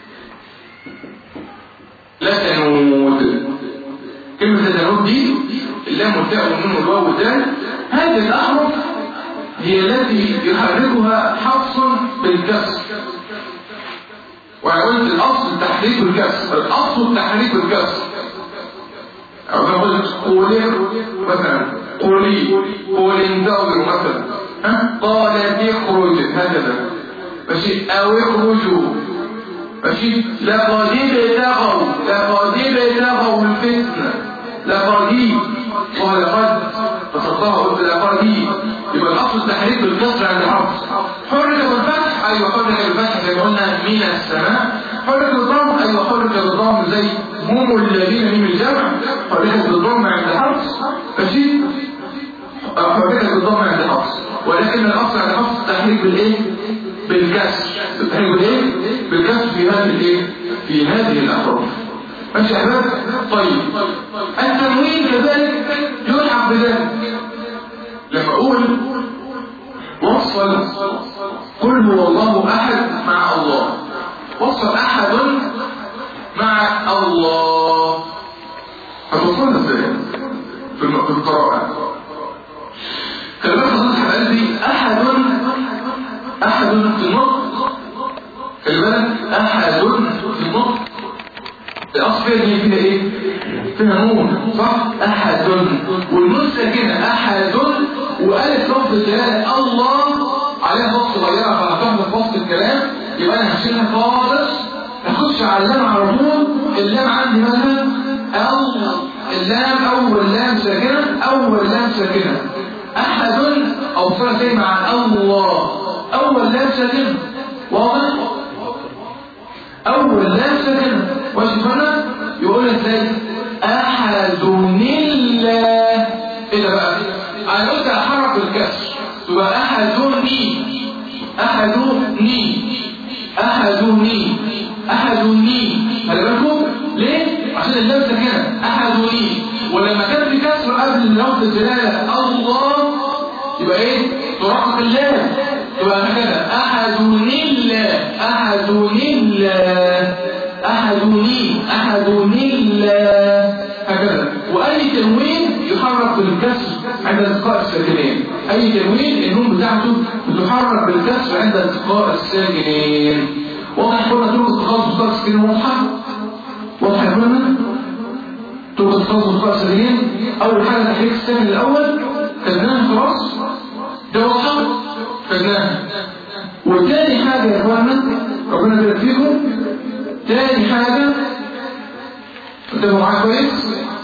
لا تنود كلمه تنود دي اللام والتاء والنون والواو والدال هذه الاحرف هي التي يحركها حفص بالكسر وانا قلت الاصل تحريك الكسر الاصل تحريك الكسر او انا قلت قولي مثلا قولي قولي انتظروا مثلا ها قالت اخرج هكذا ماشي او اخرجوا ماشي لقد ابتغوا لقد ابتغوا الفتنه لقد ولقد فصدقها قلت لقد يبقى الاصل التحريك بالكسر عند حفص حرك بالفتح ايوه حرك بالفتح زي ما قلنا من السماء حرك بالضم ايوه حرك بالضم زي هم الذين من الجمع حرك بالضم عند حفص ماشي حرك بالضم عند حفص ولكن الاصل عند حفص التحريك بالايه بالكسر التحريك بالايه بالكسر في هذه الايه في هذه الاحرف ماشي يا احباب طيب التنوين كذلك يلحق بذلك لما اقول وصل قل هو الله احد مع الله وصل احد مع الله هتوصلنا ازاي في الم- في القراءه خلي بالك حضرتك قلبي احد احد في النطق خلي بالك احد في النطق الاصل فيها دي فيها ايه فيها نون صح احد والنون ساكنه احد والف لفظ الجلاله الله عليها خط صغيره فهتحفظ وسط الكلام يبقى انا هشيلها خالص اخش على اللام على طول اللام عندي مثلا ال اللام اول لام ساكنه اول لام ساكنه احد او صار زي مع الله اول لام ساكنه واضح اول لام ساكنه واشوفنا يقول ازاي احد الله ايه ده بقى انا قلت احرك الكسر تبقى احدني احدني احدني احدني خلي بالكم ليه عشان اللام ساكنه احدني ولما كان في كسر قبل لفظ الجلاله الله يبقى ايه ترقق اللام تبقى هكذا احدني الله احدني الله احدني احدني الله هكذا واي تنوين يحرك بالكسر عند التقاء الساكنين اي تنوين النون بتاعته بتحرك بالكسر عند التقاء الساكنين واضح قلنا طرق التقاء التقاء الساكنين واضحه واضحه يا اخوانا طرق التقاء التقاء الساكنين اول حاجه تحريك الساكن الاول خدناها خلاص ده واضحه خدناها وتاني حاجه يا اخوانا ربنا يبارك فيكم تاني حاجه انتبهوا معايا كويس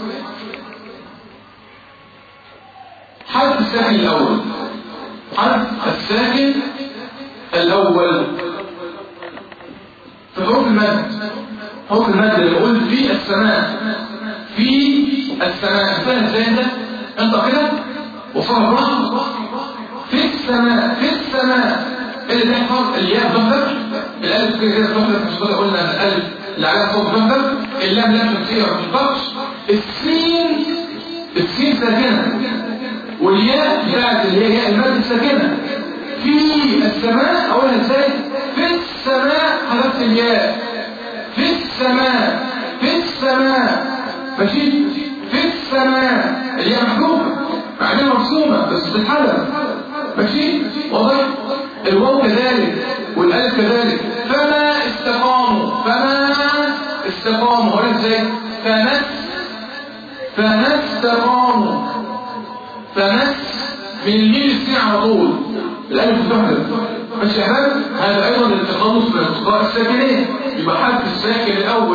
حرف الساكن الأول حرف الساكن الأول في حروف المد حروف المد اللي قلت في السماء في السماء فاهم ازاي انت انت كده وصلها براحه في السماء في السماء اللي تحفظ الياء تحفظ الالف كده كده تحفظ مش كده قلنا الالف اللي عليها صوت تحفظ اللام لام شمسيه ما تحفظش السين السين ساكنه والياء بتاعت اللي هي ياء المد الساكنه في السماء اقولها ازاي في السماء حذفت الياء في السماء في السماء ماشي في السماء الياء محذوفه مع انها مرسومه بس بتتحذف ماشي واضح الواو كذلك والالف كذلك فما استقاموا فما استقاموا هقولها ازاي فما فما استقاموا فمس من الميل السين على طول الالف تحذف ماشي يا شباب هذا ايضا التخلص من التقاء الساكنين يبقى حرف الساكن الاول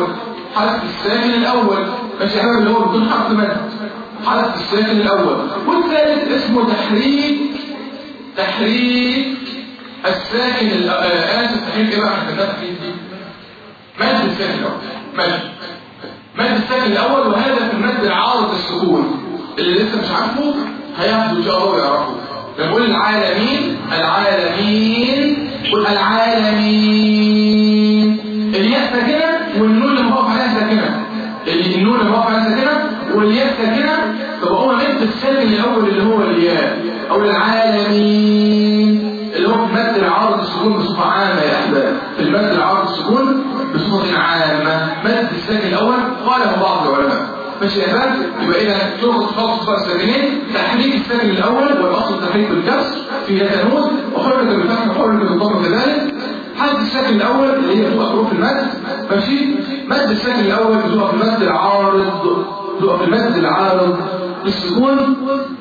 حرف الساكن الأول ماشي يا حبايبي اللي هو بدون حرف مد حرف الساكن الأول والثالث اسمه تحريك تحريك الساكن الأ- آه، آسف تحريك إيه بقى احنا كنا تحريك دي مد الساكن الأول مد مد الساكن الأول وهذا في المد العارض السكون اللي لسه مش عارفه هياخده إن شاء الله ويعرفه نقول العالمين العالمين قل العالمين الياء ساكنة والنون اللي مضاف عليها ساكنة ال- النون اللي مضاف عليها ساكنة والياء ساكنة فبقوم مد الساكن الأول اللي هو الياء أو العالمين اللي هو في المد العارض السكون بصفة عامة يا أحباب في المد العارض السكون بصفة عامة مد الساكن الأول قاله بعض العلماء ماشي يا أحباب يبقى إذا تأخذ خط صفر ساكنين تحريك الساكن الأول والأصل تحريك بالكسر في يتنون وحركة بالفتح وحركة بالضم كذلك حد الساكن الأول اللي هي بتبقى حروف المد ماشي مد الساكن الأول بتبقى في المد العارض بتبقى في المد العارض للسكون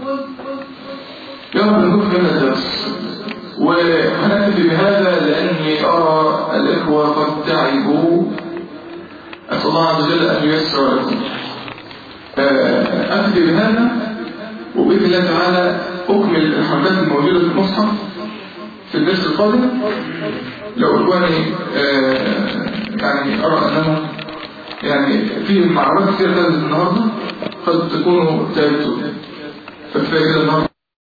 يوم نكون فهمنا الدرس وهنكتفي بهذا لأني أرى الإخوة قد تعبوا أسأل الله عز وجل أن ييسر لكم آه، أكتفي بهذا وبإذن الله تعالى أكمل الحركات الموجودة في المصحف في الدرس القادم لو إخواني آه، يعني أرى أنه يعني في معلومات كثيرة تنزل النهاردة قد تكونوا تعبتوا فكفاية كده النهاردة